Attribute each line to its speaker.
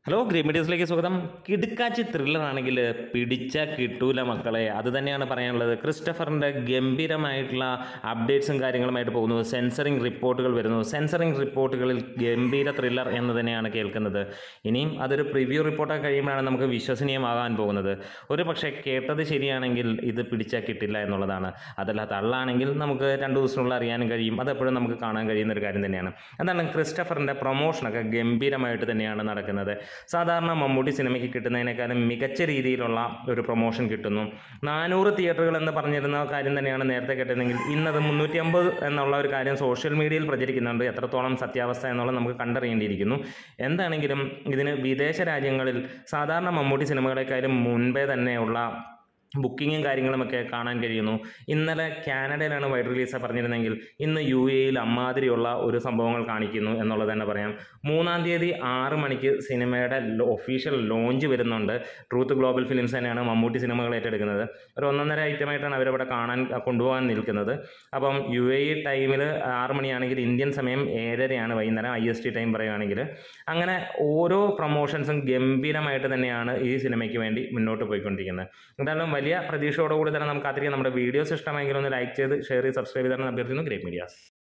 Speaker 1: hello green മീഡിയസിലേക്ക് സ്വാഗതം കിടുക്കാച്ചി thriller ആണെങ്കിൽ പിടിച്ച കിട്ടൂല മക്കളെ അത് തന്നെയാണ് പറയാനുള്ളത് ക്രിസ്റ്റഫറിൻ്റെ ഗംഭീരമായിട്ടുള്ള അപ്ഡേറ്റ്സും കാര്യങ്ങളുമായിട്ട് പോകുന്നു സെൻസറിങ് റിപ്പോർട്ടുകൾ വരുന്നു സെൻസറിങ് റിപ്പോർട്ടുകളിൽ ഗംഭീര ത്രില്ലർ എന്ന് തന്നെയാണ് കേൾക്കുന്നത് ഇനിയും അതൊരു പ്രിവ്യൂ റിപ്പോർട്ടൊക്കെ കഴിയുമ്പോഴാണ് നമുക്ക് വിശ്വസനീയമാകാൻ പോകുന്നത് ഒരു പക്ഷേ കേട്ടത് ശരിയാണെങ്കിൽ ഇത് പിടിച്ചാൽ കിട്ടില്ല എന്നുള്ളതാണ് അതല്ല തള്ളാണെങ്കിൽ നമുക്ക് രണ്ട് ദിവസത്തിനുള്ളിൽ അറിയാനും കഴിയും അതെപ്പോഴും നമുക്ക് കാണാൻ കഴിയുന്ന ഒരു കാര്യം തന്നെയാണ് എന്താണ് ക്രിസ്റ്റഫറിൻ്റെ പ്രൊമോഷനൊക്കെ ഗംഭീരമായിട്ട് തന്നെയാണ് നടക്കുന്നത് സാധാരണ മമ്മൂട്ടി സിനിമയ്ക്ക് കിട്ടുന്നതിനേക്കാളും മികച്ച രീതിയിലുള്ള ഒരു പ്രൊമോഷൻ കിട്ടുന്നു നാനൂറ് തിയേറ്ററുകൾ എന്ന് പറഞ്ഞിരുന്ന കാര്യം തന്നെയാണ് നേരത്തെ കേട്ടിരുന്നെങ്കിൽ ഇന്നത് മുന്നൂറ്റി അമ്പത് എന്നുള്ള ഒരു കാര്യം സോഷ്യൽ മീഡിയയിൽ പ്രചരിക്കുന്നുണ്ട് എത്രത്തോളം സത്യാവസ്ഥ എന്നുള്ളത് നമുക്ക് കണ്ടറിയേണ്ടിയിരിക്കുന്നു എന്താണെങ്കിലും ഇതിന് വിദേശ രാജ്യങ്ങളിൽ സാധാരണ മമ്മൂട്ടി സിനിമകളെക്കാളും മുൻപേ തന്നെയുള്ള ബുക്കിങ്ങും കാര്യങ്ങളുമൊക്കെ കാണാൻ കഴിയുന്നു ഇന്നലെ കാനഡയിലാണ് വൈഡ് റിലീസ് പറഞ്ഞിരുന്നെങ്കിൽ ഇന്ന് യു എയിൽ അമ്മാതിരിയുള്ള ഒരു സംഭവങ്ങൾ കാണിക്കുന്നു എന്നുള്ളത് തന്നെ പറയാം മൂന്നാം തീയതി ആറ് മണിക്ക് സിനിമയുടെ ഒഫീഷ്യൽ ലോഞ്ച് വരുന്നുണ്ട് ട്രൂത്ത് ഗ്ലോബൽ ഫിലിംസ് തന്നെയാണ് മമ്മൂട്ടി സിനിമകൾ ഏറ്റെടുക്കുന്നത് ഒരു ഒന്നൊന്നര ഐറ്റമായിട്ടാണ് അവരവിടെ കാണാൻ കൊണ്ടുപോകാൻ നിൽക്കുന്നത് അപ്പം യു എ ഇ ടൈമിൽ ആറ് മണിയാണെങ്കിൽ ഇന്ത്യൻ സമയം ഏഴരയാണ് വൈകുന്നേരം ഐ എസ് ടി ടൈം പറയുകയാണെങ്കിൽ അങ്ങനെ ഓരോ പ്രൊമോഷൻസും ഗംഭീരമായിട്ട് തന്നെയാണ് ഈ സിനിമയ്ക്ക് വേണ്ടി മുന്നോട്ട് പോയിക്കൊണ്ടിരിക്കുന്നത് എന്തായാലും വലിയ പ്രതീക്ഷയോടുകൂടി തന്നെ നമുക്ക് കാത്തിരിക്കാം നമ്മുടെ വീഡിയോസ് ഇഷ്ടമെങ്കിൽ ഒന്ന് ലൈക്ക് ചെയ്ത് ഷെയർ ചെയ്ത് സബ്സ്ക്രൈബ് ചെയ്താണ് അഭ്യർത്ഥിക്കുന്നു ഗ്രേറ്റ് മീഡിയാസ്